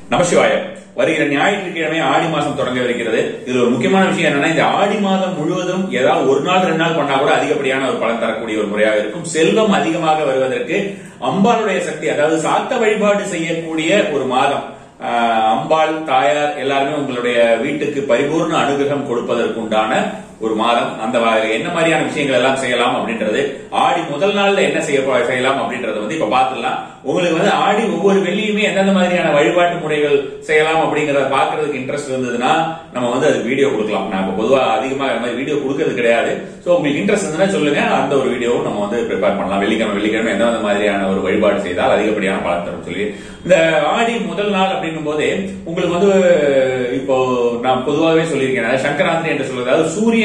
நமசிவாய வருகிற ஞாயிற்றுக்கிழமை ஆடி மாசம் தொடங்கவிருக்கிறது இதுல ஒரு முக்கியமான விஷயம் என்னன்னா இந்த ஆடி மாதம் முழுவதும் ஏதாவது ஒரு நாள் ரெண்டு நாள் பண்ணா கூட அதிகப்படியான ஒரு பலன் தரக்கூடிய ஒரு முறையாக இருக்கும் செல்வம் அதிகமாக வருவதற்கு அம்பாளுடைய சக்தி அதாவது சாத்த வழிபாடு செய்யக்கூடிய ஒரு மாதம் ஆஹ் அம்பாள் தாயார் எல்லாருமே உங்களுடைய வீட்டுக்கு பரிபூர்ண அனுகிரகம் கொடுப்பதற்குண்டான ஒரு மாதம் அந்த வகையில என்ன மாதிரியான விஷயங்கள் எல்லாம் செய்யலாம் அப்படின்றது ஆடி முதல் நாள்ல என்ன செய்ய போ- செய்யலாம் அப்படின்றத வந்து இப்ப பாத்துடலாம் உங்களுக்கு வந்து ஆடி ஒவ்வொரு வெள்ளியுமே எந்தெந்த மாதிரியான வழிபாட்டு முறைகள் செய்யலாம் அப்படிங்கறத பாக்குறதுக்கு இன்ட்ரெஸ்ட் இருந்ததுன்னா நம்ம வந்து அதுக்கு வீடியோ கொடுக்கலாம் நான் இப்ப பொதுவா அதிகமா அந்த மாதிரி வீடியோ கொடுக்கறது கிடையாது சோ உங்களுக்கு இன்ட்ரெஸ்ட் இருந்ததுன்னா சொல்லுங்க அந்த ஒரு வீடியோவும் நம்ம வந்து ப்ரிப்பேர் பண்ணலாம் வெள்ளிக்கிழமை வெள்ளிக்கிழமை எந்தெந்த மாதிரியான ஒரு வழிபாடு செய்தால் அதிகப்படியான பலன் தரும் சொல்லி இந்த ஆடி முதல் நாள் அப்படின்னும் போதே உங்களுக்கு வந்து இப்போ நான் பொதுவாகவே சொல்லியிருக்கேன் அதாவது சங்கராந்திரி என்று சொல்வது அதாவது சூரியன்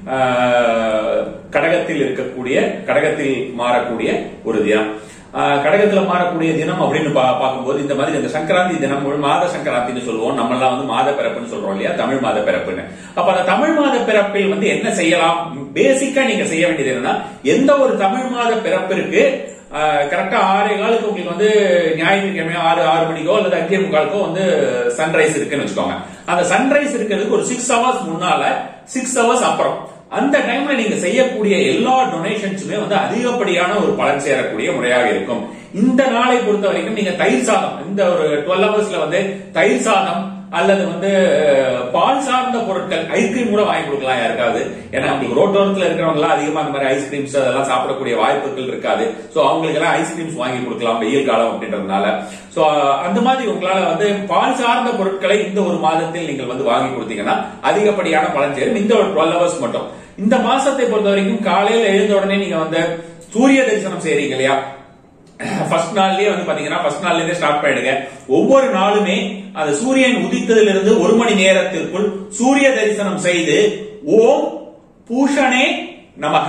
ஆஹ், கடகத்தில் இருக்கக்கூடிய கடகத்தில் மாறக்கூடிய ஒரு தினம் ஆஹ், கடகத்துல மாறக்கூடிய தினம் அப்படின்னு பா- பார்க்கும்போது இந்த மாதிரி இந்த சங்கராந்தி தினம் ஒரு மாத சங்கராந்தின்னு சொல்லுவோம் நம்ம எல்லாம் வந்து மாத பிறப்புன்னு சொல்றோம் இல்லையா தமிழ் மாத பிறப்புன்னு அப்ப அந்த தமிழ் மாத பிறப்பில் வந்து என்ன செய்யலாம் பேசிக்கா நீங்க செய்ய வேண்டியது என்னன்னா எந்த ஒரு தமிழ் மாத பிறப்பிற்கு கரெக்டா ஆறே காலுக்கு உங்களுக்கு வந்து ஞாயிற்றுக்கிழமை ஆறு ஆறு மணிக்கோ அல்லது அஞ்சே முக்காலுக்கோ வந்து சன்ரைஸ் இருக்குன்னு வச்சுக்கோங்க அந்த சன்ரைஸ் இருக்கிறதுக்கு ஒரு சிக்ஸ் ஹவர்ஸ் முன்னால சிக்ஸ் ஹவர்ஸ் அப்புறம் அந்த டைம்ல நீங்க செய்யக்கூடிய எல்லா டொனேஷன்ஸுமே வந்து அதிகப்படியான ஒரு பலன் சேரக்கூடிய முறையாக இருக்கும் இந்த நாளை பொறுத்த வரைக்கும் நீங்க தயிர் சாதம் இந்த ஒரு டுவெல் ஹவர்ஸ்ல வந்து தயிர் சாதம் அல்லது வந்து அஹ், பால் சார்ந்த பொருட்கள் ஐஸ்கிரீம் கூட வாங்கி கொடுக்கலாம் யாருக்காவது ஏன்னா உங்களுக்கு ரோட்டோரத்துல இருக்கிறவங்க எல்லாம் அதிகமா அந்த மாதிரி ஐஸ்கிரீம்ஸ் அதெல்லாம் சாப்பிடக்கூடிய வாய்ப்புகள் இருக்காது சோ அவங்களுக்கு எல்லாம் ஐஸ்கிரீம்ஸ் வாங்கி கொடுக்கலாம் வெயில் காலம் அப்படின்றதுனால சோ அந்த மாதிரி உங்களால வந்து பால் சார்ந்த பொருட்களை இந்த ஒரு மாதத்தில் நீங்கள் வந்து வாங்கி கொடுத்தீங்கன்னா அதிகப்படியான பலன் சேரும் இந்த ஒரு டுவெல் ஹவர்ஸ் மட்டும் இந்த மாசத்தை பொறுத்த வரைக்கும் காலையில எழுந்த உடனே நீங்க வந்து சூரிய தரிசனம் செய்றீங்க இல்லையா ஃபர்ஸ்ட் நாள்லயே வந்து பாத்தீங்கன்னா ஃபர்ஸ்ட் நாள்ல இருந்தே ஸ்டார்ட் பண்ணிடுங்க ஒவ்வொரு நாளுமே அந்த சூரியன் உதித்ததிலிருந்து ஒரு மணி நேரத்திற்குள் சூரிய தரிசனம் செய்து ஓம் பூஷணே நமக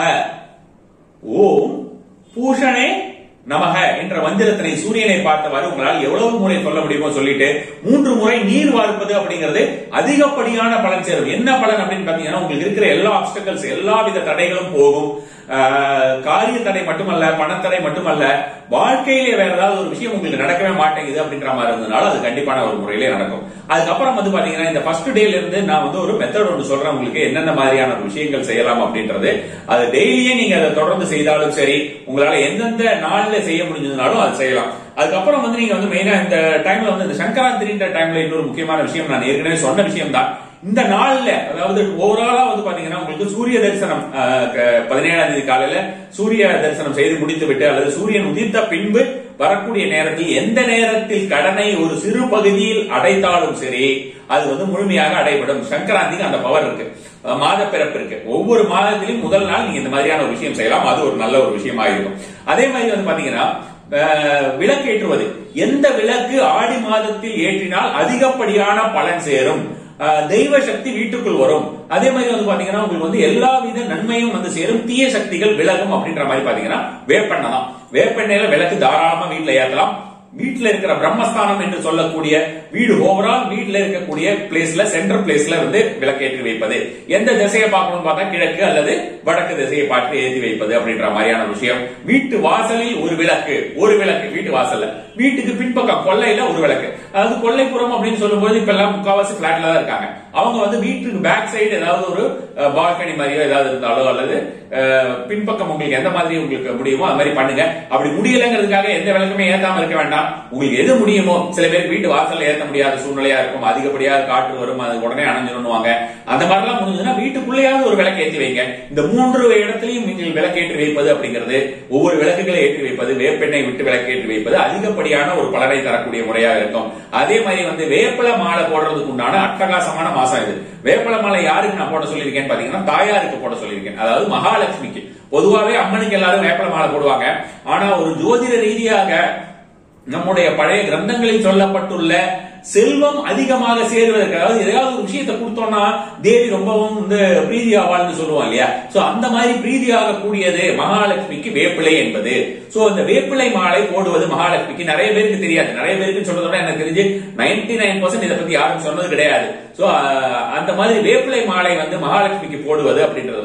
ஓம் பூஷணே நமக என்ற மந்திரத்தினை சூரியனை பார்த்தவாறு உங்களால் எவ்வளவு முறை சொல்ல முடியுமோ சொல்லிட்டு மூன்று முறை நீர் வார்ப்பது அப்படிங்கிறது அதிகப்படியான பலன் சேரும் என்ன பலன் அப்படின்னு பாத்தீங்கன்னா உங்களுக்கு இருக்கிற எல்லா ஆப்ஸ்டக்கல்ஸ் எல்லா வித தடைகளும் போகும் ஆஹ், காரிய தடை மட்டுமல்ல பணத்தடை மட்டுமல்ல வாழ்க்கையிலே வேற ஏதாவது ஒரு விஷயம் உங்களுக்கு நடக்கவே மாட்டேங்குது அப்படின்ற மாதிரி இருந்ததுனால அது கண்டிப்பான ஒரு முறையிலே நடக்கும் அதுக்கப்புறம் வந்து பாத்தீங்கன்னா இந்த ஃபர்ஸ்ட் டேல இருந்து நான் வந்து ஒரு மெத்தட் ஒன்று சொல்றேன் உங்களுக்கு என்னென்ன மாதிரியான ஒரு விஷயங்கள் செய்யலாம் அப்படின்றது அது டெய்லியே நீங்க அதை தொடர்ந்து செய்தாலும் சரி உங்களால எந்தெந்த நாள்ல செய்ய முடிஞ்சதுனாலும் அது செய்யலாம் அதுக்கப்புறம் வந்து நீங்க வந்து மெயினா இந்த டைம்ல வந்து இந்த சங்கராந்திரின்ற டைம்ல இன்னொரு முக்கியமான விஷயம் நான் ஏற்கனவே சொன்ன விஷயம் தான் இந்த நாள்ல அதாவது ஓவராலா வந்து பாத்தீங்கன்னா உங்களுக்கு சூரிய தரிசனம் அஹ், க- பதினேழாம் தேதி காலையில சூரிய தரிசனம் செய்து முடித்து விட்டு அல்லது சூரியன் உதித்த பின்பு வரக்கூடிய நேரத்தில் எந்த நேரத்தில் கடனை ஒரு சிறு பகுதியில் அடைத்தாலும் சரி அது வந்து முழுமையாக அடைபடும் சங்கராந்திக்கு அந்த பவர் இருக்கு அஹ், மாத பிறப்பு இருக்கு ஒவ்வொரு மாதத்திலும் முதல் நாள் நீங்க இந்த மாதிரியான ஒரு விஷயம் செய்யலாம் அது ஒரு நல்ல ஒரு விஷயமா இருக்கும் அதே மாதிரி வந்து பாத்தீங்கன்னா அஹ், விளக்கு ஏற்றுவது எந்த விளக்கு ஆடி மாதத்தில் ஏற்றினால் அதிகப்படியான பலன் சேரும் அஹ், தெய்வ சக்தி வீட்டுக்குள் வரும் அதே மாதிரி வந்து பாத்தீங்கன்னா உங்களுக்கு வந்து எல்லா வித நன்மையும் வந்து சேரும் தீய சக்திகள் விலகும் அப்படின்ற மாதிரி பாத்தீங்கன்னா வேப்பெண்ணெய் தான் வேப்பெண்ணெயில விளக்கு தாராளமா வீட்டுல ஏத்தலாம் வீட்டுல இருக்கிற பிரம்மஸ்தானம் என்று சொல்லக்கூடிய வீடு ஓவரால் வீட்டுல இருக்கக்கூடிய பிளேஸ்ல சென்டர் பிளேஸ்ல வந்து விளக்கேற்றி வைப்பது எந்த திசையை பார்க்கணும்னு பார்த்தா கிழக்கு அல்லது வடக்கு திசையை பார்த்து ஏற்றி வைப்பது அப்படின்ற மாதிரியான விஷயம் வீட்டு வாசலில் ஒரு விளக்கு ஒரு விளக்கு வீட்டு வாசல்ல வீட்டுக்கு பின்பக்கம் கொல்லையில ஒரு விளக்கு அதாவது கொல்லைப்புறம் அப்படின்னு சொல்லும்போது இப்ப எல்லாம் முக்காவாசி பிளாட்ல தான் இருக்காங்க அவங்க வந்து வீட்டுக்கு பேக் சைடு ஏதாவது ஒரு பால்கனி மாதிரியோ ஏதாவது இருந்தாலோ அல்லது அஹ், பின்பக்கம் உங்களுக்கு எந்த மாதிரி உங்களுக்கு முடியுமோ அது மாதிரி பண்ணுங்க அப்படி முடியலைங்கிறதுக்காக எந்த விளக்குமே ஏத்தாம இருக்க வேண்டாம் உங்களுக்கு எது முடியுமோ சில பேருக்கு வீட்டு வாசல்ல ஏத்த முடியாத சூழ்நிலையா இருக்கும் அதிகப்படியா காற்று வரும் அது உடனே அணைஞ்சிருவாங்க அந்த மாதிரிலாம் முடிஞ்சதுன்னா வீட்டுக்குள்ளேயாவது ஒரு விளக்கு ஏற்றி வைங்க இந்த மூன்று இடத்திலையும் நீங்கள் விளக்கேற்றி வைப்பது அப்படிங்கிறது ஒவ்வொரு விளக்குகளை ஏற்றி வைப்பது வேப்பெண்ணெய் விட்டு விளக்கேற்றி வைப்பது அதிகப்படியான ஒரு பலனை தரக்கூடிய முறையாக இருக்கும் அதே மாதிரி வந்து வேப்பல மாலை போடுறதுக்கு உண்டான அட்டகாசமான மாசம் இது வேப்பல மாலை யாருக்கு நான் போட சொல்லியிருக்கேன்னு பாத்தீங்கன்னா தாயாருக்கு போட சொல்லியிருக்கேன் அதாவது மகாலட்சுமிக்கு பொதுவாவே அம்மனுக்கு எல்லாரும் வேப்பல மாலை போடுவாங்க ஆனா ஒரு ஜோதிட ரீதியாக நம்முடைய பழைய கிரந்தங்களில் சொல்லப்பட்டுள்ள செல்வம் அதிகமாக சேருவதற்கு அதாவது ஏதாவது ஒரு விஷயத்தை கொடுத்தோம்னா தேவி ரொம்பவும் வந்து பிரீதி ஆவாள்னு சொல்லுவோம் இல்லையா சோ அந்த மாதிரி பிரீதியாக கூடியது மகாலட்சுமிக்கு வேப்பிலை என்பது சோ இந்த வேப்பிலை மாலை போடுவது மகாலட்சுமிக்கு நிறைய பேருக்கு தெரியாது நிறைய பேருக்கு சொல்றத விட எனக்கு தெரிஞ்சு நைன்டி நைன் பர்சன்ட் இதை பத்தி யாரும் சொன்னது கிடையாது சோ அந்த மாதிரி வேப்பிலை மாலை வந்து மகாலட்சுமிக்கு போடுவது அப்படின்றது வந்து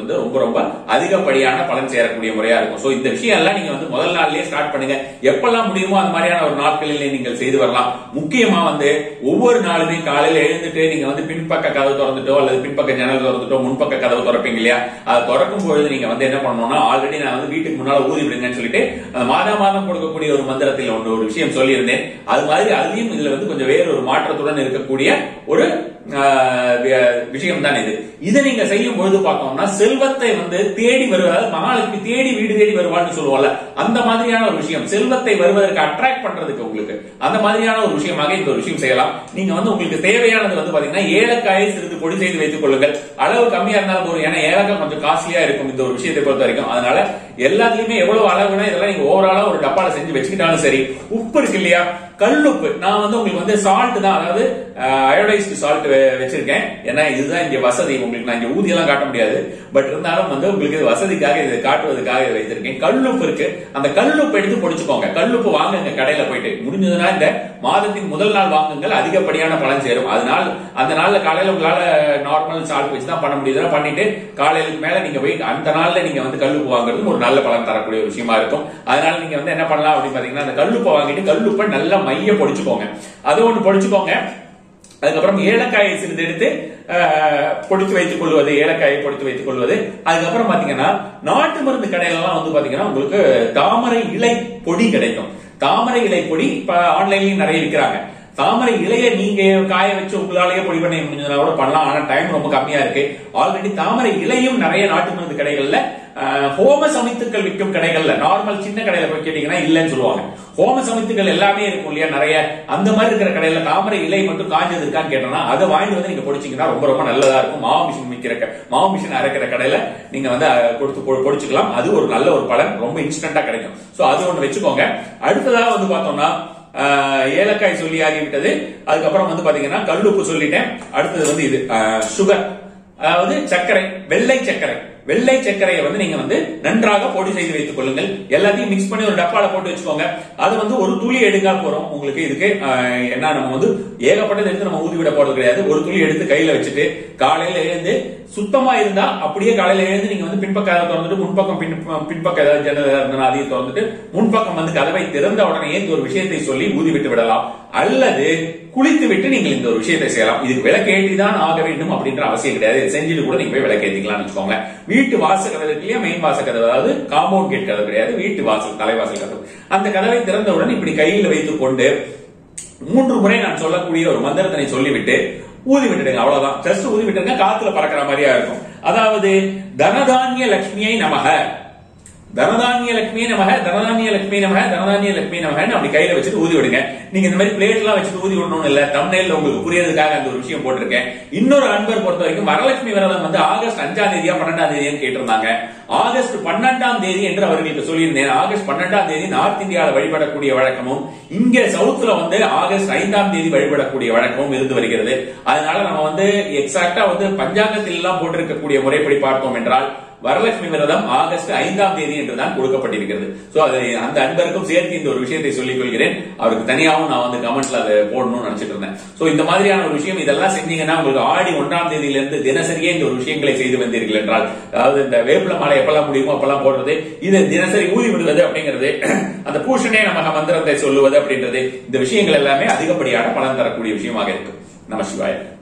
வந்து ரொம்ப ரொம்ப அதிகப்படியான பலன் சேரக்கூடிய முறையா இருக்கும் சோ இந்த விஷயம் எல்லாம் நீங்க வந்து முதல் நாள்லயே ஸ்டார்ட் பண்ணுங்க எப்பெல்லாம் முடியுமோ அந்த மாதிரியான ஒரு நாட்களிலே நீங்கள் செய்து வரலாம் முக்கியமா வந்து ஒவ்வொரு நாளுமே காலையில எழுந்துட்டு நீங்க வந்து பின்பக்க கதவு திறந்துட்டோ அல்லது பின்பக்க ஜன்னல் திறந்துட்டோ முன்பக்க கதவு திறப்பீங்க இல்லையா அதை திறக்கும் பொழுது நீங்க வந்து என்ன பண்ணணும்னா ஆல்ரெடி நான் வந்து வீட்டுக்கு முன்னால ஊதி விடுங்கன்னு சொல்லிட்டு அந்த மாதா மாதம் கொடுக்கக்கூடிய ஒரு மந்திரத்தில் ஒன்று ஒரு விஷயம் சொல்லியிருந்தேன் அது மாதிரி அதுலயும் இதுல வந்து கொஞ்சம் வேற ஒரு மாற்றத்துடன் இருக்கக்கூடிய ஒரு ஆஹ், வி- விஷயம் தான் இது இதை நீங்க செய்யும் பொழுது பார்த்தோம்னா செல்வத்தை வந்து தேடி வருவது மகாலட்சுமி தேடி வீடு தேடி வருவான்னு சொல்லுவோம்ல அந்த மாதிரியான ஒரு விஷயம் செல்வத்தை வருவதற்கு அட்ராக்ட் பண்றதுக்கு உங்களுக்கு அந்த மாதிரியான ஒரு விஷயமாக இந்த ஒரு விஷயம் செய்யலாம் நீங்க வந்து உங்களுக்கு தேவையானது வந்து பாத்தீங்கன்னா ஏலக்காயை சிறிது பொடி செய்து வைத்துக் கொள்ளுங்கள் அளவு கம்மியா இருந்தாலும் போதும் ஏன்னா ஏலக்காய் கொஞ்சம் காஸ்ட்லியா இருக்கும் இந்த ஒரு விஷயத்தை பொறுத்த வரைக்கும் அதனால எல்லாத்துலயுமே எவ்வளவு அளவுனா இதெல்லாம் நீங்க ஓவராலா ஒரு டப்பால செஞ்சு வச்சுக்கிட்டாலும் சரி உப்பு இருக்கு இல்லையா கல்லுப்பு நான் வந்து உங்களுக்கு வந்து சால்ட் தான் அதாவது அயோடைஸ்டு சால்ட் வச்சிருக்கேன் ஏன்னா இதுதான் இங்க வசதி உங்களுக்கு நான் இங்க ஊதியெல்லாம் காட்ட முடியாது பட் இருந்தாலும் வந்து உங்களுக்கு இது வசதிக்காக இது காட்டுவதற்காக இதை வைத்திருக்கேன் கல்லுப்பு இருக்கு அந்த கல்லுப்பு எடுத்து பொடிச்சுக்கோங்க கல்லுப்பு வாங்குங்க கடையில போயிட்டு முடிஞ்சதுன்னா இந்த மாதத்தின் முதல் நாள் வாங்குங்கள் அதிகப்படியான பலன் சேரும் அதனால அந்த நாள்ல காலையில உங்களால நார்மல் சால்ட் வச்சு தான் பண்ண முடியுதுன்னா பண்ணிட்டு காலையிலுக்கு மேல நீங்க போய் அந்த நாள்ல நீங்க வந்து கல்லுப்பு வாங்குறது ஒரு நல்ல பலன் தரக்கூடிய ஒரு விஷயமா இருக்கும் அதனால நீங்க வந்து என்ன பண்ணலாம் அப்படின்னு பாத்தீங்கன்னா அந்த கல்லுப்பை வாங்கிட்டு கல்லுப்பை நல்லா மைய பொடிச்சுக்கோங்க அது ஒண்ணு பொடிச்சுக்கோங்க அதுக்கப்புறம் ஏலக்காயை சிறிது எடுத்து அஹ், பொடித்து வைத்துக் கொள்வது ஏலக்காயை பொடித்து வைத்துக் கொள்வது அதுக்கப்புறம் பாத்தீங்கன்னா நாட்டு மருந்து கடையில எல்லாம் வந்து பாத்தீங்கன்னா உங்களுக்கு தாமரை இலை பொடி கிடைக்கும் தாமரை இலை பொடி இப்ப ஆன்லைன்லயும் நிறைய விற்கிறாங்க தாமரை இலைய நீங்க காய வச்சு உங்களாலேயே பொடி பண்ண முடிஞ்சதுனா கூட பண்ணலாம் ஆனா டைம் ரொம்ப கம்மியா இருக்கு ஆல்ரெடி தாமரை இலையும் நிறைய நாட்டு மருந்து கடைகள்ல அஹ், ஹோம சமைத்துக்கள் விற்கும் கடைகள்ல நார்மல் சின்ன கடையில போய் கேட்டீங்கன்னா இல்லைன்னு சொல்லுவாங்க ஹோம சமைத்துக்கள் எல்லாமே இருக்கும் இல்லையா நிறைய அந்த மாதிரி இருக்கிற கடையில தாமரை இலை மட்டும் காஞ்சது இருக்கான்னு கேட்டோம்னா அதை வாங்கிட்டு வந்து நீங்க பொடிச்சீங்கன்னா ரொம்ப ரொம்ப நல்லதா இருக்கும் மாவு மிஷின் விற்கிற க- மாவு மிஷின் அரைக்கிற கடையில நீங்க வந்து அஹ், கொடுத்து பொ- பொடிச்சுக்கலாம் அது ஒரு நல்ல ஒரு பலன் ரொம்ப இன்ஸ்டன்டா கிடைக்கும் சோ அது ஒண்ணு வச்சுக்கோங்க அடுத்ததாக வந்து பார்த்தோம்னா ஆஹ், ஏலக்காய் சொல்லி ஆகிவிட்டது அதுக்கப்புறம் வந்து பாத்தீங்கன்னா கல்லுப்பு சொல்லிட்டேன் அடுத்தது வந்து இது சுகர் அதாவது சர்க்கரை வெள்ளை சர்க்கரை வெள்ளை சர்க்கரையை வந்து நீங்க வந்து நன்றாக பொடி செய்து வைத்துக் கொள்ளுங்கள் எல்லாத்தையும் மிக்ஸ் பண்ணி ஒரு டப்பால போட்டு வச்சுக்கோங்க அது வந்து ஒரு துளி எடுக்கா போறோம் உங்களுக்கு இதுக்கு ஆஹ், என்ன நம்ம வந்து ஏகப்பட்டது எடுத்து நம்ம ஊதி விட போறது கிடையாது ஒரு துளி எடுத்து கையில வச்சுட்டு காலையில எழுந்து சுத்தமா இருந்தா அப்படியே காலையில எழுந்து நீங்க வந்து பின்பக்க கதவை திறந்துட்டு முன்பக்கம் பின் பின்பக்க ஏதாவது ஜன்னல் ஏதாவது இருந்தா அதையும் திறந்துட்டு முன்பக்கம் வந்து கதவை திறந்த உடனே இந்த ஒரு விஷயத்தை சொல்லி ஊதி விட்டு விடலாம் அல்லது குளித்து விட்டு நீங்கள் இந்த ஒரு விஷயத்தை செய்யலாம் இதுக்கு விளக்கேற்றி தான் ஆக வேண்டும் அப்படின்ற அவசியம் கிடையாது இதை செஞ்சுட்டு கூட நீங்க போய் விளக்கேற்றிக்கலாம்னு வச்சுக்கோங்க வீட்டு வாசல் கதவு இருக்கு இல்லையா மெயின் வாசல் கதவு அதாவது காம்பவுண்ட் கேட் கதவு கிடையாது வீட்டு வாசல் தலைவாசல் கதவு அந்த கதவை திறந்தவுடன் இப்படி கையில் வைத்துக் கொண்டு மூன்று முறை நான் சொல்லக்கூடிய ஒரு மந்திரத்தினை சொல்லிவிட்டு ஊதி விட்டுடுங்க அவ்வளவுதான் ஜஸ்ட் ஊதி விட்டுருங்க காத்துல பறக்கிற மாதிரியா இருக்கும் அதாவது தனதானிய லட்சுமியை நமக தனதானிய லட்சுமி நமக தனதானிய லட்சுமி நமக தனதானிய லட்சுமி நமகன்னு அப்படி கையில வச்சுட்டு ஊதி விடுங்க நீங்க இந்த மாதிரி பிளேட் எல்லாம் வச்சுட்டு ஊதி விடணும் இல்ல தமிழ்ல உங்களுக்கு புரியறதுக்காக அந்த ஒரு விஷயம் போட்டிருக்கேன் இன்னொரு அன்பர் பொறுத்த வரைக்கும் வரலட்சுமி விரதம் வந்து ஆகஸ்ட் அஞ்சாம் தேதியா பன்னெண்டாம் தேதியான்னு கேட்டிருந்தாங்க ஆகஸ்ட் பன்னெண்டாம் தேதி என்று அவர்களுக்கு சொல்லியிருந்தேன் ஆகஸ்ட் பன்னெண்டாம் தேதி நார்த் இந்தியாவில் வழிபடக்கூடிய வழக்கமும் இங்க சவுத்ல வந்து ஆகஸ்ட் ஐந்தாம் தேதி வழிபடக்கூடிய வழக்கமும் இருந்து வருகிறது அதனால நம்ம வந்து எக்ஸாக்டா வந்து பஞ்சாங்கத்தில் எல்லாம் போட்டிருக்கக்கூடிய முறைப்படி பார்த்தோம் என்றால் வரலட்சுமி விரதம் ஆகஸ்ட் ஐந்தாம் தேதி என்றுதான் கொடுக்கப்பட்டிருக்கிறது சோ அது அந்த அன்பருக்கும் சேர்த்து இந்த ஒரு விஷயத்தை சொல்லிக் கொள்கிறேன் அவருக்கு தனியாகவும் நான் வந்து கமெண்ட்ஸ்ல அதை போடணும்னு நினைச்சிட்டு இருந்தேன் சோ இந்த மாதிரியான ஒரு விஷயம் இதெல்லாம் செஞ்சீங்கன்னா உங்களுக்கு ஆடி ஒன்றாம் தேதியில இருந்து தினசரியே இந்த ஒரு விஷயங்களை செய்து வந்தீர்கள் என்றால் அதாவது இந்த வேப்பில மாலை எப்பெல்லாம் முடியுமோ அப்பெல்லாம் போடுறது இது தினசரி ஊதி விடுவது அப்படிங்கிறது அந்த பூஷணே நமக மந்திரத்தை சொல்லுவது அப்படின்றது இந்த விஷயங்கள் எல்லாமே அதிகப்படியான பலன் தரக்கூடிய விஷயமாக இருக்கு நம சிவாய